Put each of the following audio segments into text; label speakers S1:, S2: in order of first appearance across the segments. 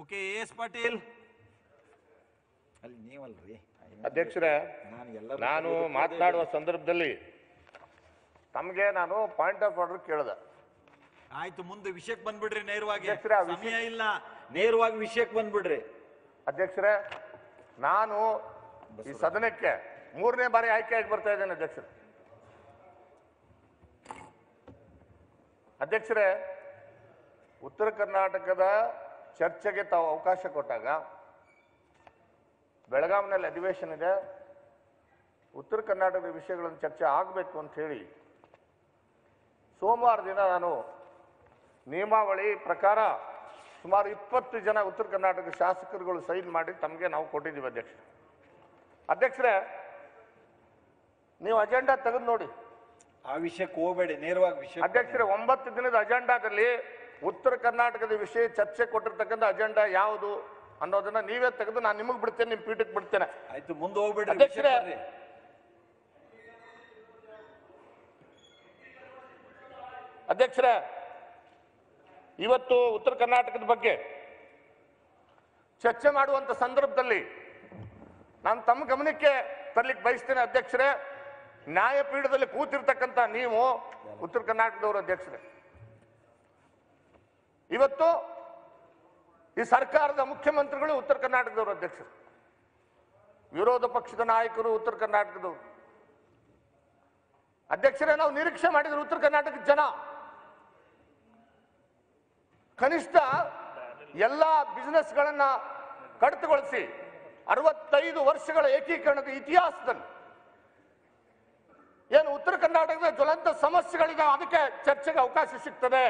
S1: Okay yes Patil ಅಲ್ಲಿ ನೀವಲ್ರಿ
S2: ಅಧ್ಯಕ್ಷರೇ
S1: ನಾನು ಎಲ್ಲ
S2: ನಾನು ಮಾತನಾಡುವ ಸಂದರ್ಭದಲ್ಲಿ ತಮಗೆ ನಾನು ಪಾಯಿಂಟ್ ಆಫ್ ಆರ್ಡರ್ ಕೇಳಿದೆ
S1: ಆಯ್ತು ಮುಂದೆ ವಿಷಯಕ್ಕೆ ಬಂದ್ಬಿಡ್ರಿ ನೇರವಾಗಿ
S2: ಅಧ್ಯಕ್ಷರೇ, ಆ ವಿಷಯ-
S1: ಸಮಯ ಇಲ್ಲ ನೇರವಾಗಿ ವಿಷಯಕ್ಕೆ ಬಂದ್ಬಿಡ್ರಿ
S2: ಅಧ್ಯಕ್ಷರೇ ನಾನು ಈ ಸದನಕ್ಕೆ ಮೂರನೇ ಬಾರಿ ಆಯ್ಕೆಯಾಗಿ ಬರ್ತಾ ಇದ್ದೇನೆ ಅಧ್ಯಕ್ಷರೇ ಅಧ್ಯಕ್ಷರೇ ಉತ್ತರ ಕರ್ನಾಟಕದ ಚರ್ಚೆಗೆ ತಾವು ಅವಕಾಶ ಕೊಟ್ಟಾಗ ಬೆಳಗಾವಿನಲ್ಲಿ ಅಧಿವೇಶನ ಇದೆ ಉತ್ತರ ಕರ್ನಾಟಕದ ವಿಷಯಗಳನ್ನು ಚರ್ಚೆ ಆಗಬೇಕು ಅಂತ ಹೇಳಿ ಸೋಮವಾರ ದಿನ ನಾನು ನಿಯಮಾವಳಿ ಪ್ರಕಾರ ಸುಮಾರು ಇಪ್ಪತ್ತು ಜನ ಉತ್ತರ ಕರ್ನಾಟಕ ಶಾಸಕರುಗಳು ಸೈನ್ ಮಾಡಿ ತಮಗೆ ನಾವು ಕೊಟ್ಟಿದ್ದೀವಿ ಅಧ್ಯಕ್ಷ ಅಧ್ಯಕ್ಷರೇ ನೀವು ಅಜೆಂಡಾ ತೆಗೆದು ನೋಡಿ
S1: ಆ ವಿಷಯಕ್ಕೆ ಹೋಗಬೇಡಿ ನೇರವಾಗಿ ವಿಷಯ
S2: ಅಧ್ಯಕ್ಷರೇ ಒಂಬತ್ತು ದಿನದ ಅಜೆಂಡಾದಲ್ಲಿ ಉತ್ತರ ಕರ್ನಾಟಕದ ವಿಷಯ ಚರ್ಚೆ ಕೊಟ್ಟಿರ್ತಕ್ಕಂಥ ಅಜೆಂಡಾ ಯಾವುದು ಅನ್ನೋದನ್ನ ನೀವೇ ತೆಗೆದು ನಾನು ನಿಮಗೆ ಬಿಡ್ತೇನೆ ನಿಮ್ಮ ಪೀಠಕ್ಕೆ ಬಿಡ್ತೇನೆ
S1: ಆಯ್ತು ಮುಂದೆ ಹೋಗ್ಬೇಡ್ರಿ
S2: ಅಧ್ಯಕ್ಷರೇ,
S1: ವಿಷಯಕ್ಕೆ ಬರ್ರಿ.
S2: ಅಧ್ಯಕ್ಷರೇ ಇವತ್ತು ಉತ್ತರ ಕರ್ನಾಟಕದ ಬಗ್ಗೆ ಚರ್ಚೆ ಮಾಡುವಂತ ಸಂದರ್ಭದಲ್ಲಿ ನಾನು ತಮ್ಮ ಗಮನಕ್ಕೆ ತರ್ಲಿಕ್ಕೆ ಬಯಸ್ತೇನೆ ಅಧ್ಯಕ್ಷರೇ ನ್ಯಾಯಪೀಠದಲ್ಲಿ ಕೂತಿರ್ತಕ್ಕಂಥ ನೀವು ಉತ್ತರ ಕರ್ನಾಟಕದವರು ಅಧ್ಯಕ್ಷರೇ ಇವತ್ತು ಈ ಸರ್ಕಾರದ ಮುಖ್ಯಮಂತ್ರಿಗಳು ಉತ್ತರ ಕರ್ನಾಟಕದವರು ಅಧ್ಯಕ್ಷರು ವಿರೋಧ ಪಕ್ಷದ ನಾಯಕರು ಉತ್ತರ ಕರ್ನಾಟಕದವರು ಅಧ್ಯಕ್ಷರೇ ನಾವು ನಿರೀಕ್ಷೆ ಮಾಡಿದ್ರು ಉತ್ತರ ಕರ್ನಾಟಕದ ಜನ ಕನಿಷ್ಠ ಎಲ್ಲ ಬಿಸ್ನೆಸ್ಗಳನ್ನ ಕಡಿತಗೊಳಿಸಿ ಅರವತ್ತೈದು ವರ್ಷಗಳ ಏಕೀಕರಣದ ಇತಿಹಾಸದಲ್ಲಿ ಏನು ಉತ್ತರ ಕರ್ನಾಟಕದ ಜ್ವಲಂತ ಸಮಸ್ಯೆಗಳಿದೆ ಅದಕ್ಕೆ ಚರ್ಚೆಗೆ ಅವಕಾಶ ಸಿಗ್ತದೆ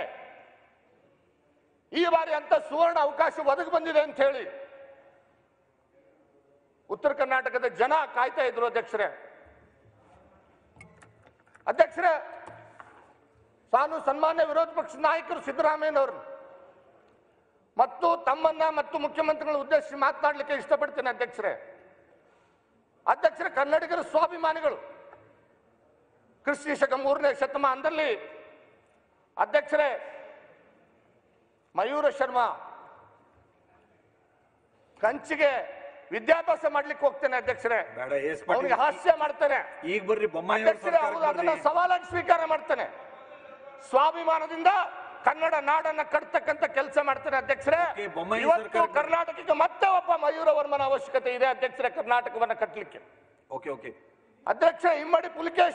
S2: ಈ ಬಾರಿ ಅಂತ ಸುವರ್ಣ ಅವಕಾಶ ಒದಗಿ ಬಂದಿದೆ ಅಂತ ಹೇಳಿ ಉತ್ತರ ಕರ್ನಾಟಕದ ಜನ ಕಾಯ್ತಾ ಇದ್ರು ಅಧ್ಯಕ್ಷರೇ ಅಧ್ಯಕ್ಷರೇ ನಾನು ಸನ್ಮಾನ್ಯ ವಿರೋಧ ಪಕ್ಷದ ನಾಯಕರು ಸಿದ್ದರಾಮಯ್ಯನವರು ಮತ್ತು ತಮ್ಮನ್ನ ಮತ್ತು ಮುಖ್ಯಮಂತ್ರಿಗಳ ಉದ್ದೇಶಿಸಿ ಮಾತನಾಡಲಿಕ್ಕೆ ಇಷ್ಟಪಡ್ತೇನೆ ಅಧ್ಯಕ್ಷರೇ ಅಧ್ಯಕ್ಷರೇ ಕನ್ನಡಿಗರ ಸ್ವಾಭಿಮಾನಿಗಳು ಕ್ರಿಸ್ತಿ ಶಕ ಮೂರನೇ ಶತಮಾನದಲ್ಲಿ ಅಧ್ಯಕ್ಷರೇ ಮಯೂರ ಶರ್ಮಾ ಕಂಚಿಗೆ ವಿದ್ಯಾಭ್ಯಾಸ ಮಾಡ್ಲಿಕ್ಕೆ ಹೋಗ್ತೇನೆ ಅಧ್ಯಕ್ಷರೇ
S1: ಬೇಡ ಎಸ್
S2: ಅವನಿಗೆ
S1: ಪಾಟೀಲ್
S2: ಹಾಸ್ಯ ಮಾಡ್ತೇನೆ
S1: ಈಗ ಬರ್ರಿ ಬೊಮ್ಮಾಯಿ ಅವ್ರ
S2: ಅಧ್ಯಕ್ಷರೇ ಹೌದು
S1: ಸರ್ಕಾರಕ್ಕೆ
S2: ಅದನ್ನ
S1: ಬರ್ರಿ.
S2: ಸವಾಲಾಗಿ ಸ್ವೀಕಾರ ಮಾಡ್ತೇನೆ ಸ್ವಾಭಿಮಾನದಿಂದ ಕನ್ನಡ ನಾಡನ್ನ ಕಟ್ತಕ್ಕಂತ ಕೆಲಸ ಮಾಡ್ತೇನೆ ಅಧ್ಯಕ್ಷರೇ
S1: ಓಕೆ, ಬೊಮ್ಮಾಯಿ
S2: ಇವತ್ತು
S1: ಸರ್ಕಾರಕ್ಕೆ-
S2: ಕರ್ನಾಟಕಕ್ಕೆ ಮತ್ತೆ ಒಬ್ಬ ಮಯೂರ ವರ್ಮನ ಅವಶ್ಯಕತೆ ಇದೆ ಅಧ್ಯಕ್ಷರೇ ಕರ್ನಾಟಕವನ್ನ ಕಟ್ಟಲಿಕ್ಕೆ
S1: ಓಕೆ ಓಕೆ
S2: ಅಧ್ಯಕ್ಷ ಇಮ್ಮಡಿ ಪುಲಿಕೇಶ್